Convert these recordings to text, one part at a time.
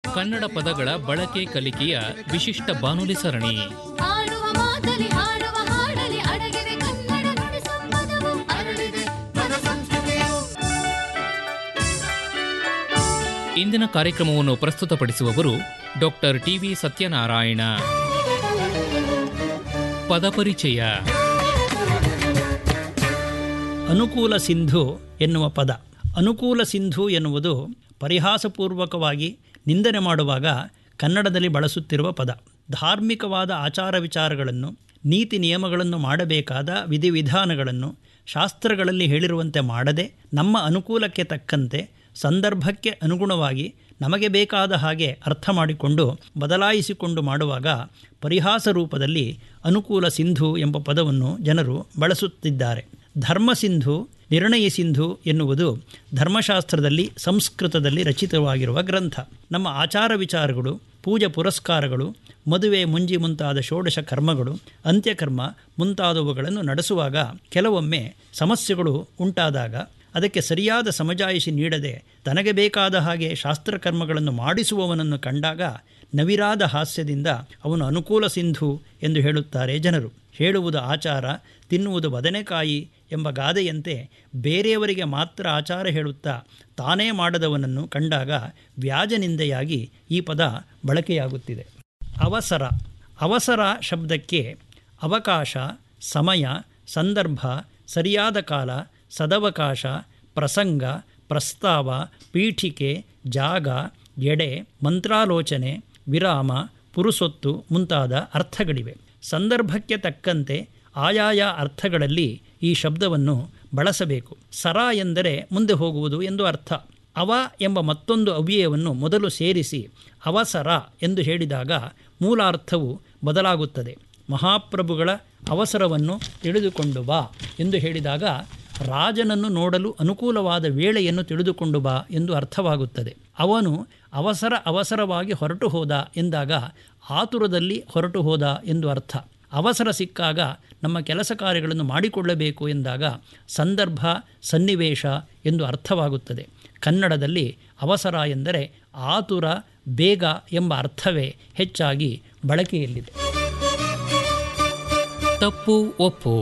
ಕನ್ನಡ ಪದಗಳ ಬಳಕೆ ಕಲಿಕೆಯ ವಿಶಿಷ್ಟ ಬಾನುಲಿ ಸರಣಿ ಆಡುವ ಮಾತಲಿ ಹಾಡುವ ಹಾಡಲಿ ಅಡಗಿದೆ ಕನ್ನಡ ನುಡಿ ಸಂಪದವು ಅರಳಿದೆ ಪದ ಸಂಸ್ಕೃತಿಯು ಇಂದಿನ ಕಾರ್ಯಕ್ರಮವನ್ನು ಪ್ರಸ್ತುತಪಡಿಸುವವರು ಡಾಕ್ಟರ್ ಟಿವಿ ಸತ್ಯನಾರಾಯಣ ಪದಪರಿಚಯ ಅನುಕೂಲ ಸಿಂಧು ಎನ್ನುವ ಪದ ಅನುಕೂಲ ಸಿಂಧು ಎನ್ನುವುದು ಪರಿಹಾಸಪೂರ್ವಕವಾಗಿ ನಿಂದನೆ ಮಾಡುವಾಗ ಕನ್ನಡದಲ್ಲಿ ಬಳಸುತ್ತಿರುವ ಪದ ಧಾರ್ಮಿಕವಾದ ಆಚಾರ ವಿಚಾರಗಳನ್ನು ನೀತಿ ನಿಯಮಗಳನ್ನು ಮಾಡಬೇಕಾದ ವಿಧಿವಿಧಾನಗಳನ್ನು ಶಾಸ್ತ್ರಗಳಲ್ಲಿ ಹೇಳಿರುವಂತೆ ಮಾಡದೆ ನಮ್ಮ ಅನುಕೂಲಕ್ಕೆ ತಕ್ಕಂತೆ ಸಂದರ್ಭಕ್ಕೆ ಅನುಗುಣವಾಗಿ ನಮಗೆ ಬೇಕಾದ ಹಾಗೆ ಅರ್ಥ ಮಾಡಿಕೊಂಡು ಬದಲಾಯಿಸಿಕೊಂಡು ಮಾಡುವಾಗ ಪರಿಹಾಸ ರೂಪದಲ್ಲಿ ಅನುಕೂಲ ಸಿಂಧು ಎಂಬ ಪದವನ್ನು ಜನರು ಬಳಸುತ್ತಿದ್ದಾರೆ ಧರ್ಮ ಸಿಂಧು ನಿರ್ಣಯ ಸಿಂಧು ಎನ್ನುವುದು ಧರ್ಮಶಾಸ್ತ್ರದಲ್ಲಿ ಸಂಸ್ಕೃತದಲ್ಲಿ ರಚಿತವಾಗಿರುವ ಗ್ರಂಥ ನಮ್ಮ ಆಚಾರ ವಿಚಾರಗಳು ಪೂಜೆ ಪುರಸ್ಕಾರಗಳು ಮದುವೆ ಮುಂಜಿ ಮುಂತಾದ ಷೋಡಶ ಕರ್ಮಗಳು ಅಂತ್ಯಕರ್ಮ ಮುಂತಾದವುಗಳನ್ನು ನಡೆಸುವಾಗ ಕೆಲವೊಮ್ಮೆ ಸಮಸ್ಯೆಗಳು ಉಂಟಾದಾಗ ಅದಕ್ಕೆ ಸರಿಯಾದ ಸಮಜಾಯಿಷಿ ನೀಡದೆ ತನಗೆ ಬೇಕಾದ ಹಾಗೆ ಶಾಸ್ತ್ರಕರ್ಮಗಳನ್ನು ಮಾಡಿಸುವವನನ್ನು ಕಂಡಾಗ ನವಿರಾದ ಹಾಸ್ಯದಿಂದ ಅವನು ಅನುಕೂಲ ಸಿಂಧು ಎಂದು ಹೇಳುತ್ತಾರೆ ಜನರು ಹೇಳುವುದು ಆಚಾರ ತಿನ್ನುವುದು ಬದನೆಕಾಯಿ ಎಂಬ ಗಾದೆಯಂತೆ ಬೇರೆಯವರಿಗೆ ಮಾತ್ರ ಆಚಾರ ಹೇಳುತ್ತಾ ತಾನೇ ಮಾಡದವನನ್ನು ಕಂಡಾಗ ವ್ಯಾಜನಿಂದೆಯಾಗಿ ಈ ಪದ ಬಳಕೆಯಾಗುತ್ತಿದೆ ಅವಸರ ಅವಸರ ಶಬ್ದಕ್ಕೆ ಅವಕಾಶ ಸಮಯ ಸಂದರ್ಭ ಸರಿಯಾದ ಕಾಲ ಸದವಕಾಶ ಪ್ರಸಂಗ ಪ್ರಸ್ತಾವ ಪೀಠಿಕೆ ಜಾಗ ಎಡೆ ಮಂತ್ರಾಲೋಚನೆ ವಿರಾಮ ಪುರುಸೊತ್ತು ಮುಂತಾದ ಅರ್ಥಗಳಿವೆ ಸಂದರ್ಭಕ್ಕೆ ತಕ್ಕಂತೆ ಆಯಾಯ ಅರ್ಥಗಳಲ್ಲಿ ಈ ಶಬ್ದವನ್ನು ಬಳಸಬೇಕು ಸರ ಎಂದರೆ ಮುಂದೆ ಹೋಗುವುದು ಎಂದು ಅರ್ಥ ಅವ ಎಂಬ ಮತ್ತೊಂದು ಅವ್ಯಯವನ್ನು ಮೊದಲು ಸೇರಿಸಿ ಅವಸರ ಎಂದು ಹೇಳಿದಾಗ ಮೂಲಾರ್ಥವು ಬದಲಾಗುತ್ತದೆ ಮಹಾಪ್ರಭುಗಳ ಅವಸರವನ್ನು ತಿಳಿದುಕೊಂಡು ಬಾ ಎಂದು ಹೇಳಿದಾಗ ರಾಜನನ್ನು ನೋಡಲು ಅನುಕೂಲವಾದ ವೇಳೆಯನ್ನು ತಿಳಿದುಕೊಂಡು ಬಾ ಎಂದು ಅರ್ಥವಾಗುತ್ತದೆ ಅವನು ಅವಸರ ಅವಸರವಾಗಿ ಹೊರಟು ಹೋದ ಎಂದಾಗ ಆತುರದಲ್ಲಿ ಹೊರಟು ಹೋದ ಎಂದು ಅರ್ಥ ಅವಸರ ಸಿಕ್ಕಾಗ ನಮ್ಮ ಕೆಲಸ ಕಾರ್ಯಗಳನ್ನು ಮಾಡಿಕೊಳ್ಳಬೇಕು ಎಂದಾಗ ಸಂದರ್ಭ ಸನ್ನಿವೇಶ ಎಂದು ಅರ್ಥವಾಗುತ್ತದೆ ಕನ್ನಡದಲ್ಲಿ ಅವಸರ ಎಂದರೆ ಆತುರ ಬೇಗ ಎಂಬ ಅರ್ಥವೇ ಹೆಚ್ಚಾಗಿ ಬಳಕೆಯಲ್ಲಿದೆ ತಪ್ಪು ಒಪ್ಪು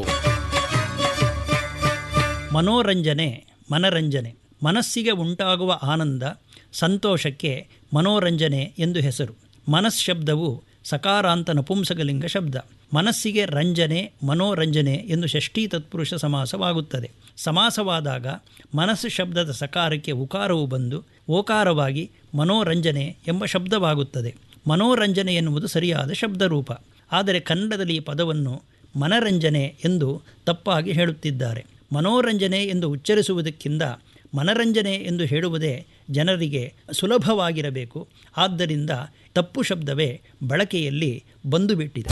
ಮನೋರಂಜನೆ ಮನರಂಜನೆ ಮನಸ್ಸಿಗೆ ಉಂಟಾಗುವ ಆನಂದ ಸಂತೋಷಕ್ಕೆ ಮನೋರಂಜನೆ ಎಂದು ಹೆಸರು ಮನಸ್ ಶಬ್ದವು ಸಕಾರಾಂತ ನಪುಂಸಕಲಿಂಗ ಶಬ್ದ ಮನಸ್ಸಿಗೆ ರಂಜನೆ ಮನೋರಂಜನೆ ಎಂದು ಷಷ್ಠಿ ತತ್ಪುರುಷ ಸಮಾಸವಾಗುತ್ತದೆ ಸಮಾಸವಾದಾಗ ಮನಸ್ಸು ಶಬ್ದದ ಸಕಾರಕ್ಕೆ ಉಕಾರವು ಬಂದು ಓಕಾರವಾಗಿ ಮನೋರಂಜನೆ ಎಂಬ ಶಬ್ದವಾಗುತ್ತದೆ ಮನೋರಂಜನೆ ಎನ್ನುವುದು ಸರಿಯಾದ ಶಬ್ದರೂಪ ಆದರೆ ಕನ್ನಡದಲ್ಲಿ ಈ ಪದವನ್ನು ಮನರಂಜನೆ ಎಂದು ತಪ್ಪಾಗಿ ಹೇಳುತ್ತಿದ್ದಾರೆ ಮನೋರಂಜನೆ ಎಂದು ಉಚ್ಚರಿಸುವುದಕ್ಕಿಂತ ಮನರಂಜನೆ ಎಂದು ಹೇಳುವುದೇ ಜನರಿಗೆ ಸುಲಭವಾಗಿರಬೇಕು ಆದ್ದರಿಂದ ತಪ್ಪು ಶಬ್ದವೇ ಬಳಕೆಯಲ್ಲಿ ಬಂದುಬಿಟ್ಟಿದೆ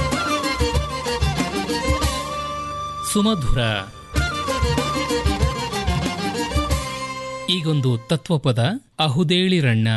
ಸುಮಧುರ ಈಗೊಂದು ತತ್ವಪದ ಅಹುದೇಳಿರಣ್ಣ